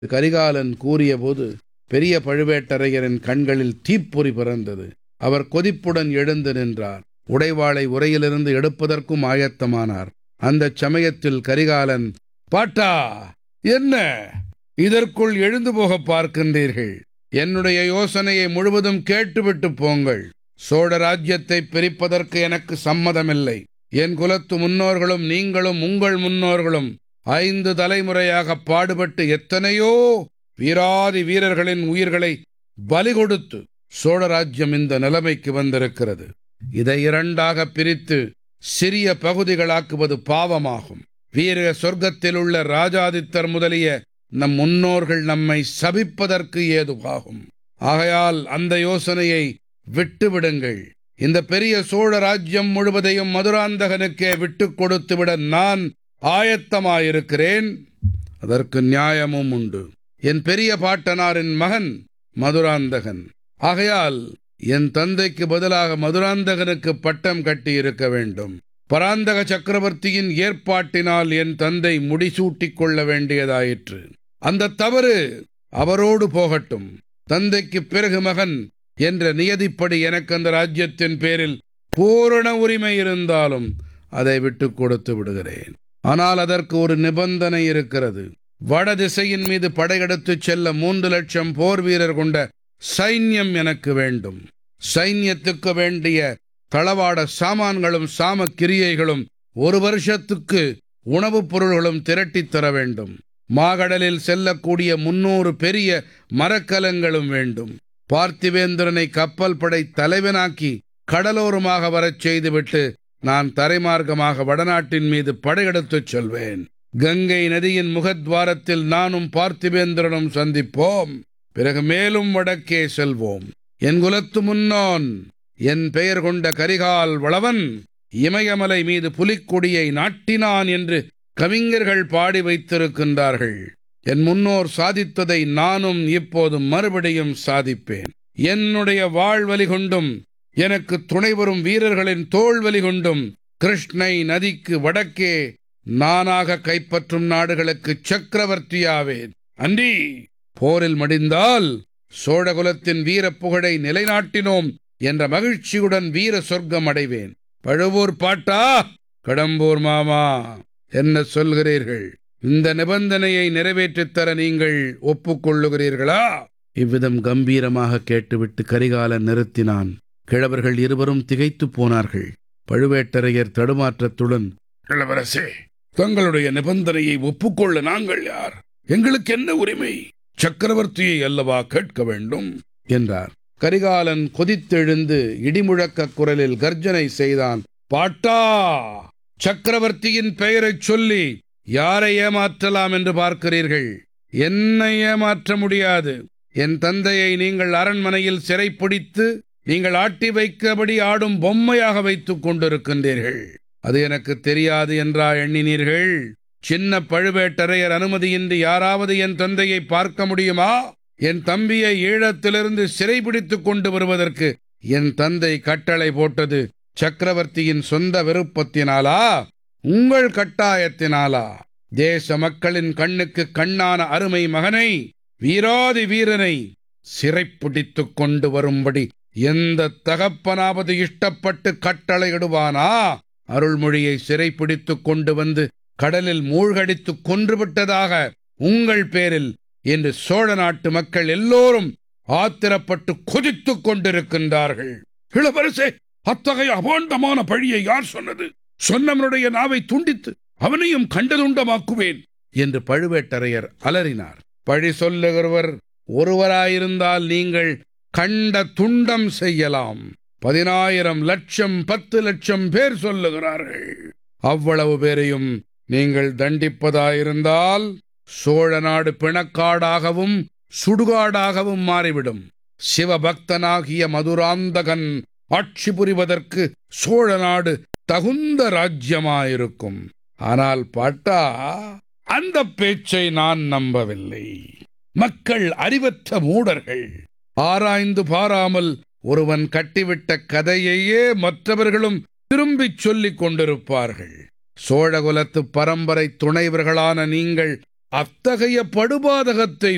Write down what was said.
கரிகாலன் கூறியபோது பெரிய பழுவேட்டரையரின் கண்களில் தீப்பொறி பிறந்தது அவர் கொதிப்புடன் எழுந்து நின்றார் உடைவாளை உரையிலிருந்து எடுப்பதற்கும் ஆயத்தமானார் அந்தச் சமயத்தில் கரிகாலன் பாட்டா என்ன இதற்குள் எழுந்து போக பார்க்கின்றீர்கள் என்னுடைய யோசனையை முழுவதும் கேட்டுவிட்டு போங்கள் சோழ ராஜ்யத்தை பிரிப்பதற்கு எனக்கு சம்மதமில்லை என் குலத்து முன்னோர்களும் நீங்களும் உங்கள் முன்னோர்களும் ஐந்து தலைமுறையாக பாடுபட்டு எத்தனையோ வீராதி வீரர்களின் உயிர்களை பலி கொடுத்து சோழ ராஜ்யம் இந்த நிலைமைக்கு வந்திருக்கிறது இதை இரண்டாக பிரித்து சிறிய பகுதிகளாக்குவது பாவமாகும் வீர சொர்க்கத்தில் உள்ள ராஜாதித்தர் முதலிய நம் முன்னோர்கள் நம்மை சபிப்பதற்கு ஏதுவாகும் ஆகையால் அந்த யோசனையை விட்டுவிடுங்கள் இந்த பெரிய சோழ ராஜ்யம் முழுவதையும் மதுராந்தகனுக்கே விட்டுக் கொடுத்துவிட நான் ஆயத்தமாயிருக்கிறேன் அதற்கு நியாயமும் உண்டு என் பெரிய பாட்டனாரின் மகன் மதுராந்தகன் ஆகையால் என் தந்தைக்கு பதிலாக மதுராந்தகனுக்கு பட்டம் கட்டி இருக்க வேண்டும் பராந்தக சக்கரவர்த்தியின் ஏற்பாட்டினால் என் தந்தை முடிசூட்டிக் கொள்ள வேண்டியதாயிற்று அந்த தவறு அவரோடு போகட்டும் தந்தைக்கு பிறகு மகன் என்ற நியதிப்படி எனக்கு அந்த ராஜ்யத்தின் பேரில் பூரண உரிமை இருந்தாலும் அதை விட்டுக் கொடுத்து விடுகிறேன் ஆனால் அதற்கு ஒரு நிபந்தனை இருக்கிறது வடதிசையின் மீது படையெடுத்துச் செல்ல மூன்று லட்சம் போர் வீரர் கொண்ட சைன்யம் எனக்கு வேண்டும் சைன்யத்துக்கு வேண்டிய தளவாட சாமான்களும் சாம கிரியைகளும் ஒரு வருஷத்துக்கு உணவுப் பொருள்களும் திரட்டித் தர வேண்டும் மாகடலில் செல்லக்கூடிய முன்னூறு பெரிய மரக்கலங்களும் வேண்டும் பார்த்திவேந்திரனை கப்பல் படை தலைவனாக்கி கடலோரமாக வரச் செய்துவிட்டு நான் தரைமார்க்கமாக வடநாட்டின் மீது படையெடுத்துச் செல்வேன் கங்கை நதியின் முகத்வாரத்தில் நானும் பார்த்திவேந்திரனும் சந்திப்போம் பிறகு மேலும் வடக்கே செல்வோம் என் குலத்து முன்னோன் என் பெயர் கொண்ட கரிகால் வளவன் இமயமலை மீது புலிக்கொடியை நாட்டினான் என்று கவிஞர்கள் பாடி வைத்திருக்கின்றார்கள் என் முன்னோர் சாதித்ததை நானும் இப்போது மறுபடியும் சாதிப்பேன் என்னுடைய வாழ்வலி கொண்டும் எனக்கு துணை வரும் வீரர்களின் தோல்வலி கொண்டும் கிருஷ்ணை நதிக்கு வடக்கே நானாக கைப்பற்றும் நாடுகளுக்கு சக்கரவர்த்தியாவேன் அன்றி போரில் மடிந்தால் சோழகுலத்தின் வீரப் புகழை நிலைநாட்டினோம் என்ற மகிழ்ச்சியுடன் வீர சொர்க்கம் அடைவேன் பழுவூர் பாட்டா கடம்பூர் மாமா என்ன சொல்கிறீர்கள் இந்த நிபந்தனையை நிறைவேற்றித் தர நீங்கள் ஒப்புக்கொள்ளுகிறீர்களா இவ்விதம் கம்பீரமாக கேட்டுவிட்டு கரிகாலன் நிறுத்தினான் கிழவர்கள் இருவரும் திகைத்து போனார்கள் பழுவேட்டரையர் தடுமாற்றத்துடன் இளவரசே தங்களுடைய நிபந்தனையை ஒப்புக்கொள்ள நாங்கள் யார் எங்களுக்கு என்ன உரிமை சக்கரவர்த்தியை அல்லவா கேட்க வேண்டும் என்றார் கரிகாலன் கொதித்தெழுந்து இடிமுழக்க குரலில் கர்ஜனை செய்தான் பாட்டா சக்கரவர்த்தியின் பெயரைச் சொல்லி யாரை ஏமாற்றலாம் என்று பார்க்கிறீர்கள் என்னை ஏமாற்ற முடியாது என் தந்தையை நீங்கள் அரண்மனையில் சிறைப்பிடித்து நீங்கள் ஆட்டி வைக்கபடி ஆடும் பொம்மையாக வைத்துக் கொண்டிருக்கின்றீர்கள் அது எனக்கு தெரியாது என்றா எண்ணினீர்கள் சின்ன பழுவேட்டரையர் அனுமதியின்றி யாராவது என் தந்தையை பார்க்க முடியுமா என் தம்பியை ஈழத்திலிருந்து சிறைபிடித்துக் கொண்டு வருவதற்கு என் தந்தை கட்டளை போட்டது சக்கரவர்த்தியின் சொந்த விருப்பத்தினாலா உங்கள் கட்டாயத்தினாலா தேச மக்களின் கண்ணுக்கு கண்ணான அருமை மகனை வீராதி வீரனை சிறைப்பிடித்துக் கொண்டு வரும்படி எந்த தகப்பனாவது இஷ்டப்பட்டு கட்டளையிடுவானா அருள்மொழியை சிறைப்பிடித்துக் கொண்டு வந்து கடலில் மூழ்கடித்துக் கொன்றுவிட்டதாக உங்கள் பேரில் என்று சோழ நாட்டு மக்கள் எல்லோரும் ஆத்திரப்பட்டு கொதித்துக் கொண்டிருக்கின்றார்கள் இளவரசே அத்தகைய அபாண்டமான பழியை யார் சொன்னது சொன்னவனுடைய நாவை துண்டித்து அவனையும் கண்டதுண்டமாக்குவேன் என்று பழுவேட்டரையர் அலறினார் பழி சொல்லுகிறவர் ஒருவராயிருந்தால் நீங்கள் கண்ட துண்டம் செய்யலாம் பதினாயிரம் லட்சம் பத்து லட்சம் பேர் சொல்லுகிறார்கள் அவ்வளவு பேரையும் நீங்கள் தண்டிப்பதாயிருந்தால் சோழ நாடு பிணக்காடாகவும் சுடுகாடாகவும் மாறிவிடும் சிவபக்தனாகிய மதுராந்தகன் ஆட்சி புரிவதற்கு சோழ நாடு தகுந்த ராஜ்யமாயிருக்கும் ஆனால் பாட்டா அந்த பேச்சை நான் நம்பவில்லை மக்கள் அறிவற்ற மூடர்கள் ஆராய்ந்து பாராமல் ஒருவன் கட்டிவிட்ட கதையையே மற்றவர்களும் திரும்பிச் சொல்லிக் கொண்டிருப்பார்கள் சோழகுலத்து பரம்பரை துணைவர்களான நீங்கள் அத்தகைய படுபாதகத்தை